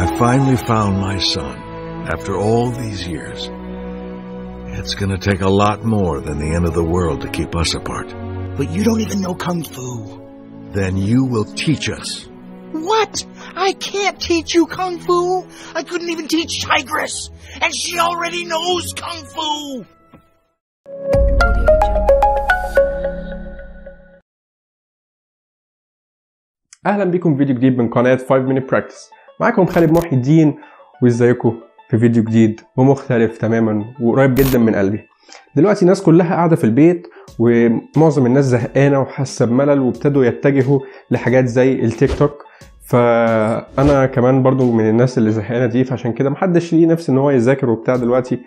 I finally found my son after all these years. It's gonna take a lot more than the end of the world to keep us apart. But you don't even know Kung Fu. Then you will teach us. What? I can't teach you Kung Fu. I couldn't even teach Tigress. And she already knows Kung Fu. اهلا بيكم في فيديو جديد من قناه 5 minute practice معاكم خالد محي الدين وازيكم في فيديو جديد ومختلف تماما وقريب جدا من قلبي دلوقتي الناس كلها قاعده في البيت ومعظم الناس زهقانه وحاسه بملل وابتدوا يتجهوا لحاجات زي التيك توك فانا كمان برضو من الناس اللي زهقانه دي فعشان كده محدش ليه نفس ان هو يذاكر وبتاع دلوقتي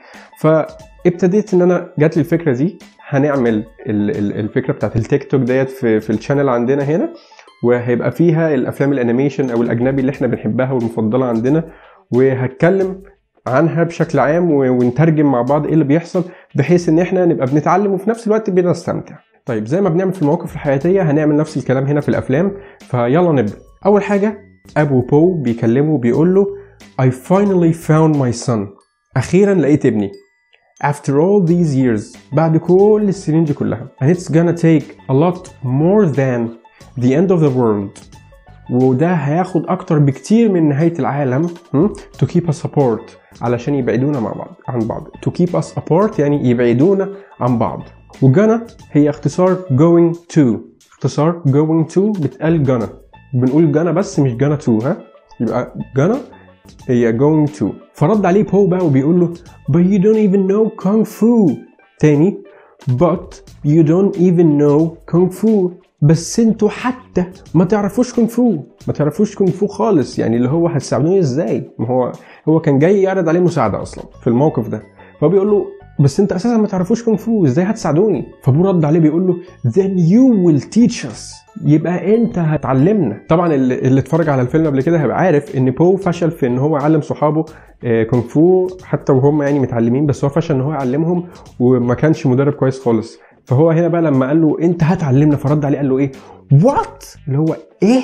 فابتديت ان انا جات لي الفكره دي هنعمل ال- ال- الفكره بتاعت التيك توك ديت في, في الشانل عندنا هنا وهيبقى فيها الافلام الانيميشن او الاجنبي اللي احنا بنحبها والمفضله عندنا وهتكلم عنها بشكل عام و- ونترجم مع بعض ايه اللي بيحصل بحيث ان احنا نبقى بنتعلم وفي نفس الوقت بنستمتع طيب زي ما بنعمل في المواقف الحياتيه هنعمل نفس الكلام هنا في الافلام فيلا نبدا اول حاجه ابو بو بيكلمه بيقول له I finally found my son اخيرا لقيت ابني After all these years بعد كل السنين دي كلها and it's gonna take a lot more than the end of the world وده هياخد اكتر بكتير من نهاية العالم هم؟ to keep us apart علشان يبعدونا مع بعض عن بعض to keep us apart يعني يبعدونا عن بعض وجانا هي اختصار going to اختصار going to بتقال جانا بنقول جانا بس مش جانا to ها يبقى جانا هي going to فرد عليه بو بقى وبيقول له but you don't even know kung fu تاني but you don't even know kung fu بس انتوا حتى ما تعرفوش كونغ فو ما تعرفوش كونغ فو خالص يعني اللي هو هتساعدوني ازاي ما هو هو كان جاي يعرض عليه مساعده اصلا في الموقف ده فهو بيقول له بس انت اساسا ما تعرفوش كونغ فو ازاي هتساعدوني فابو رد عليه بيقول له then you will teach us يبقى انت هتعلمنا طبعا اللي, اللي اتفرج على الفيلم قبل كده هيبقى عارف ان بو فشل في ان هو يعلم صحابه آه، كونغ فو حتى وهم يعني متعلمين بس هو فشل ان هو يعلمهم وما كانش مدرب كويس خالص فهو هنا بقى لما قال له انت هتعلمنا فرد عليه قال له ايه وات اللي هو ايه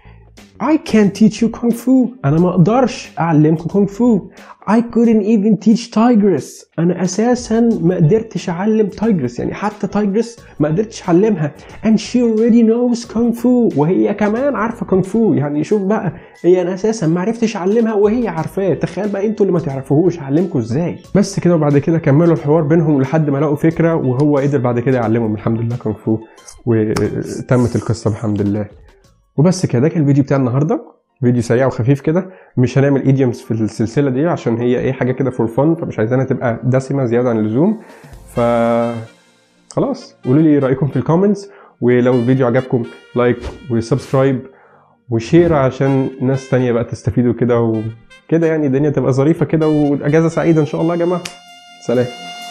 I can't teach you kung fu انا ما اقدرش اعلمكم كونغ فو I couldn't even teach tigress انا اساسا ما قدرتش اعلم تايجرس يعني حتى تايجرس ما قدرتش اعلمها and she already knows kung fu وهي كمان عارفه كونغ فو يعني شوف بقى هي انا اساسا ما عرفتش اعلمها وهي عارفاه تخيل بقى انتوا اللي ما تعرفوهوش اعلمكم ازاي بس كده وبعد كده كملوا الحوار بينهم لحد ما لقوا فكره وهو قدر بعد كده يعلمهم الحمد لله كونغ فو وتمت القصه بحمد الله وبس كده ده كان الفيديو بتاع النهارده فيديو سريع وخفيف كده مش هنعمل ايديومز في السلسله دي عشان هي ايه حاجه كده فور فن فمش عايزينها تبقى دسمه زياده عن اللزوم ف خلاص قولوا لي رايكم في الكومنتس ولو الفيديو عجبكم لايك وسبسكرايب وشير عشان ناس تانية بقى تستفيدوا كده وكده يعني الدنيا تبقى ظريفه كده واجازه سعيده ان شاء الله يا جماعه سلام